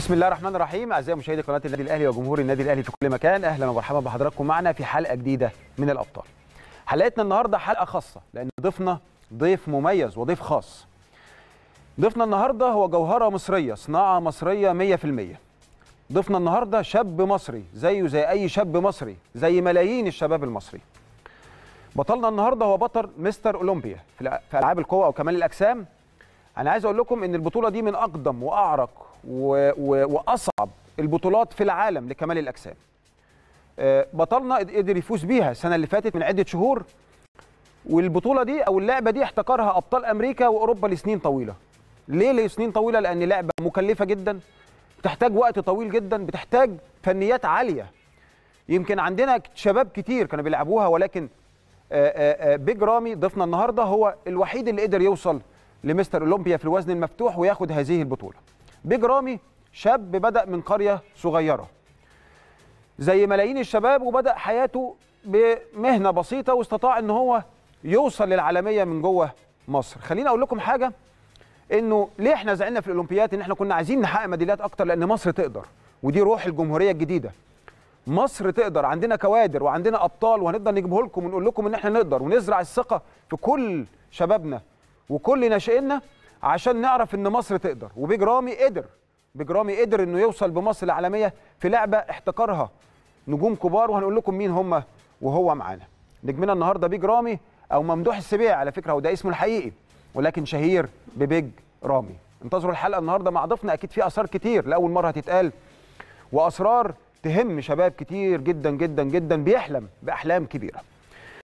بسم الله الرحمن الرحيم اعزائي مشاهدي قناه النادي الاهلي وجمهور النادي الاهلي في كل مكان اهلا ومرحبا بحضراتكم معنا في حلقه جديده من الابطال حلقتنا النهارده حلقه خاصه لان ضيفنا ضيف مميز وضيف خاص ضيفنا النهارده هو جوهره مصريه صناعه مصريه 100% ضيفنا النهارده شاب مصري زيه زي اي شاب مصري زي ملايين الشباب المصري بطلنا النهارده هو بطل مستر اولمبيا في في العاب القوه او كمال الاجسام انا عايز اقول لكم ان البطوله دي من اقدم واعرق و... و... واصعب البطولات في العالم لكمال الاجسام آه، بطلنا قدر يفوز بيها السنه اللي فاتت من عده شهور والبطوله دي او اللعبه دي احتكرها ابطال امريكا واوروبا لسنين طويله ليه لسنين طويله لان لعبه مكلفه جدا بتحتاج وقت طويل جدا بتحتاج فنيات عاليه يمكن عندنا شباب كتير كانوا بيلعبوها ولكن آه، آه، بيج رامي ضيفنا النهارده هو الوحيد اللي قدر يوصل لمستر اولمبيا في الوزن المفتوح وياخد هذه البطوله بيج رامي شاب بدا من قريه صغيره زي ملايين الشباب وبدا حياته بمهنه بسيطه واستطاع ان هو يوصل للعالميه من جوه مصر خليني اقول لكم حاجه انه ليه احنا زعلنا في الاولمبياد ان احنا كنا عايزين نحقق ميداليات اكتر لان مصر تقدر ودي روح الجمهوريه الجديده مصر تقدر عندنا كوادر وعندنا ابطال وهنقدر نجيبه لكم ونقول لكم ان احنا نقدر ونزرع الثقه في كل شبابنا وكل ناشئيننا عشان نعرف ان مصر تقدر وبيج رامي قدر بيج رامي قدر انه يوصل بمصر العالميه في لعبه احتكرها نجوم كبار وهنقول لكم مين هم وهو معانا نجمنا النهارده بيج رامي او ممدوح السبيع على فكره وده اسمه الحقيقي ولكن شهير ببيج رامي انتظروا الحلقه النهارده مع ضيفنا اكيد في اسرار كتير لاول مره هتتقال واسرار تهم شباب كتير جدا جدا جدا بيحلم باحلام كبيره